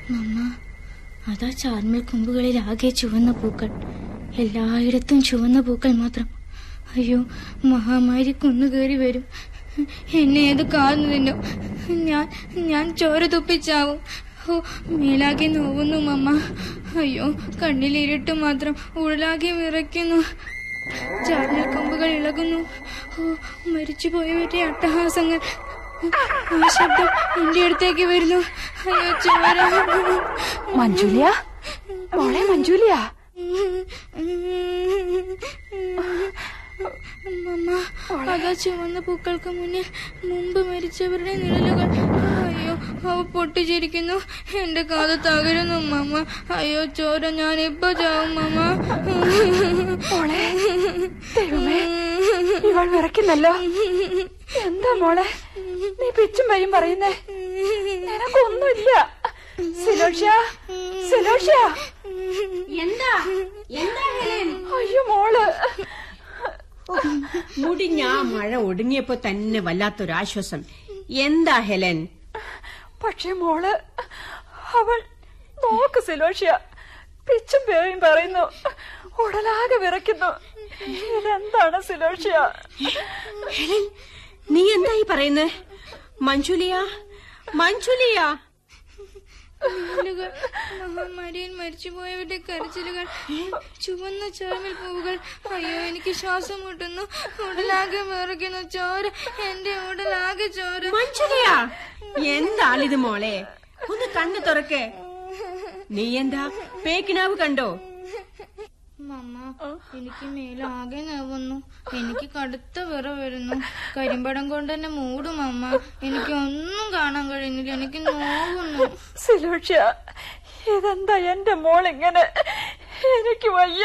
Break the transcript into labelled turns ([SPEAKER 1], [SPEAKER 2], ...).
[SPEAKER 1] മമ്മ അതാ ചാർമൽ കൊമ്പുകളിൽ ആകെ ചുവന്ന പൂക്കൾ എല്ലായിടത്തും ചുവന്ന പൂക്കൾ മാത്രം അയ്യോ മഹാമാരി കുന്നുകയറി വരും എന്നെ ഏത് കാർന്നു തിന്നു ഞാൻ ഞാൻ ചോര തുപ്പിച്ചാവും ഓ മേലാകെ നോവുന്നു മമ്മ അയ്യോ കണ്ണിലിരുട്ട് മാത്രം ഉള്ളാകെ വിറയ്ക്കുന്നു ചാർമൽ കൊമ്പുകൾ ഇളകുന്നു ഓ മരിച്ചുപോയവരുടെ അട്ടഹാസങ്ങൾ ആ ശബ്ദം എന്റെ അടുത്തേക്ക് വരുന്നു അയ്യോ ചോര
[SPEAKER 2] മഞ്ജുലിയ മോളെ മഞ്ജുലിയ
[SPEAKER 1] മമ്മ അതാ ചുവന്ന പൂക്കൾക്ക് മുന്നിൽ മുമ്പ് മരിച്ചവരുടെ നിഴലുകൾ അയ്യോ അവ പൊട്ടിച്ചിരിക്കുന്നു എന്റെ കാത് തകരുന്നു മമ്മ അയ്യോ ചോര ഞാൻ ഇപ്പൊ ചാവും മമ്മ
[SPEAKER 2] മോളെ ദൈവമേ ഇവൾ വിറയ്ക്കുന്നല്ലോ എന്താ മോളെ നീ പിച്ചും പയ്യും പറയുന്നേ നിനക്കൊന്നുമില്ല സിലോഷ സിലോഷ
[SPEAKER 3] എന്താ എന്താ ഹെലൻ
[SPEAKER 2] അയ്യോ മോള്
[SPEAKER 3] മുടിഞ്ഞ ആ മഴ ഒടുങ്ങിയപ്പോ തന്നെ വല്ലാത്തൊരാശ്വാസം എന്താ ഹെലൻ
[SPEAKER 2] പക്ഷേ മോള് അവൾ നോക്ക് സിലോഷ്യ പിച്ചും പേയും പറയുന്നു ഉടലാകെ വിറയ്ക്കുന്നു ഇതെന്താണ് സിലോഷ്യ
[SPEAKER 3] ഹെലൻ നീ എന്തായി പറയുന്നേ മഞ്ജുലിയ മഞ്ജുലിയ
[SPEAKER 1] നിഴലുകൾ മഹാമാരിയിൽ മരിച്ചുപോയവരുടെ കരച്ചിലുകൾ ചുവന്ന ചാമൽ പൂവുകൾ അയ്യോ എനിക്ക് ശ്വാസം മുട്ടുന്നു ഉടലാകെ വിറയ്ക്കുന്നു ചോര എന്റെ ഉടലാകെ ചോര
[SPEAKER 3] മഞ്ജുലിയ എന്താളിത് മോളെ ഒന്ന് കണ്ണു തുറക്ക് നീ എന്താ പേക്കിനാവ് കണ്ടോ
[SPEAKER 1] മമ്മ എനിക്ക് മേലാകെ നോവുന്നു എനിക്ക് കടുത്ത വിറ വരുന്നു കരിമ്പടം കൊണ്ട് തന്നെ മൂടും അമ്മ എനിക്ക് ഒന്നും കാണാൻ കഴിയുന്നില്ല എനിക്ക് നോവുന്നു
[SPEAKER 2] സിലോഷ്യ ഇതെന്താ എന്റെ മോൾ ഇങ്ങനെ എനിക്ക് വയ്യ